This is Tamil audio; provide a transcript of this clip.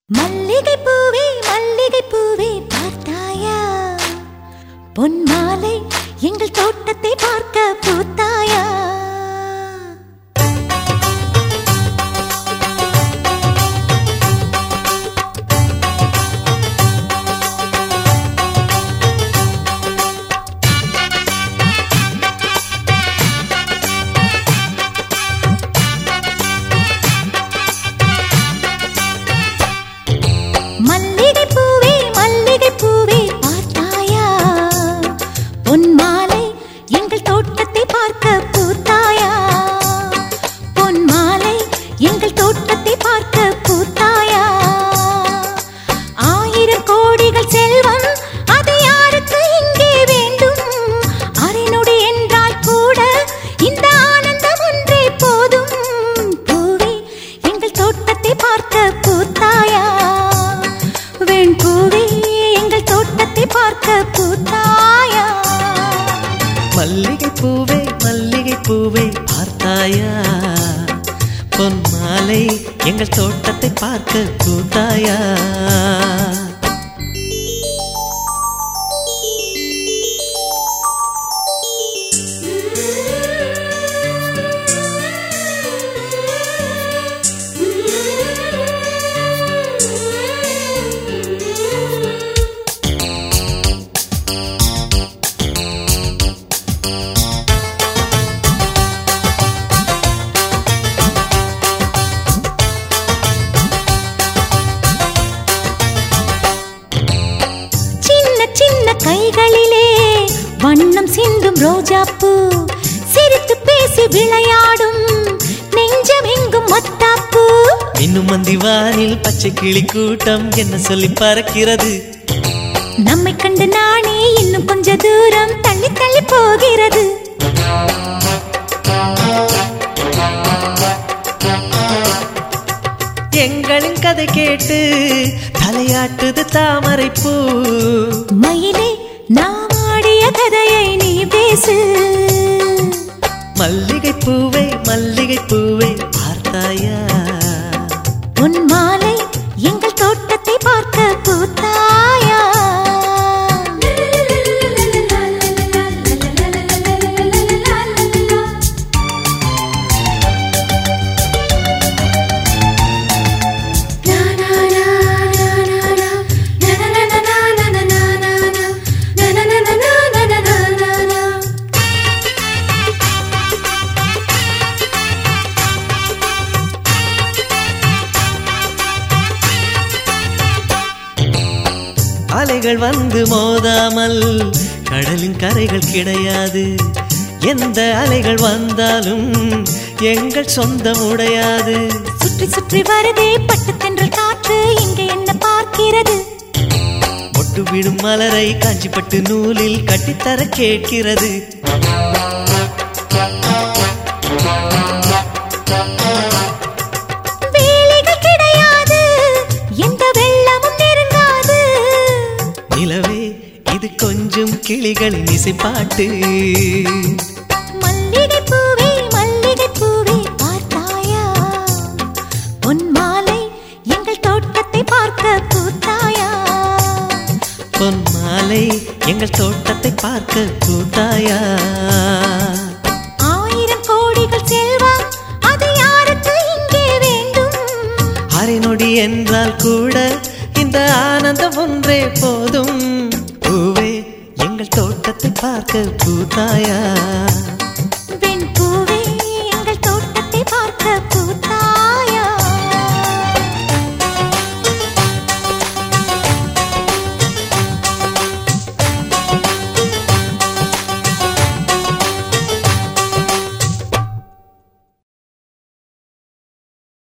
மல்லிகை பூவே மல்லிகை பூவே பார்த்தாயா பொன் மாலை எங்கள் தோட்டத்தை பார்க்க பூத்தாயா மல்லிகை பூவே மல்லிகை பூவே பார்த்தாயா பொன் மாலை எங்கள் தோட்டத்தை பார்க்க பூத்தாயா பொன் மாலை எங்கள் தோட்டத்தை பார்க்க பூத்தாயா ஆயிரம் கோடிகள் செல்வம் அது யாருக்கு இங்கே வேண்டும் அரைநொடி என்றால் கூட இந்த ஆனந்தம் ஒன்றே போதும் பூவே எங்கள் தோட்டத்தை பார்க்க பூத்தாயா வெண் பூவே எங்கள் தோட்டத்தை பார்க்க பூத்தாயா மல்லிகை பூவே மல்லிகை பூவே பார்த்தாயா பொன் மாலை எங்கள் தோட்டத்தை பார்க்க கூத்தாயா சின்ன சின்ன கைகளிலே வண்ணம் சிந்தும் ரோஜாப்பூ சிரித்து பேசி விளையாடும் நெஞ்சம் எங்கும் மத்தாப்பூ இன்னும் மந்திவானில் பச்சை கிளி கூட்டம் என்ன சொல்லி பறக்கிறது நம்மை கண்டு நானே இன்னும் கொஞ்ச தூரம் தள்ளி தள்ளி போகிறது எங்களின் கதை கேட்டு தலையாட்டுது தாமரை பூ மயிலே நாம் ஆடிய கதையை நீ பேசு மல்லிகை பூவே மல்லிகை பூவே பார்த்தாயா உன் மாலை எங்கள் தோட்டத்தை பார்க்க பூத்தாயா அலைகள் வந்து மோதாமல் கடலின் கரைகள் கிடையாது எந்த அலைகள் வந்தாலும் எங்கள் சொந்தம் உடையாது சுற்றி சுற்றி வருதே பட்டு தென்றல் காற்று இங்கே என்ன பார்க்கிறது ஒட்டு விடும் மலரை காஞ்சிப்பட்டு நூலில் கட்டித்தர கேட்கிறது வேலைகள் கிடையாது எந்த வெள்ளமும் நெருங்காது நிலவே இது கொஞ்சம் கிளிகளின் இசைப்பாட்டு மல்லிகை பூவே மல்லிகை பூவே பார்த்தாயா உன் மாலை எங்கள் தோட்டத்தை பார்க்க பூத்தாயா பொன் மாலை எங்கள் தோட்டத்தை பார்க்க கூத்தாயா ஆயிரம் கோடிகள் செல்வம் அது யாருக்கு இங்கே வேண்டும் அரை நொடி என்றால் கூட இந்த ஆனந்தம் ஒன்றே போதும் பூவே எங்கள் தோட்டத்தை பார்க்க பூத்தாயா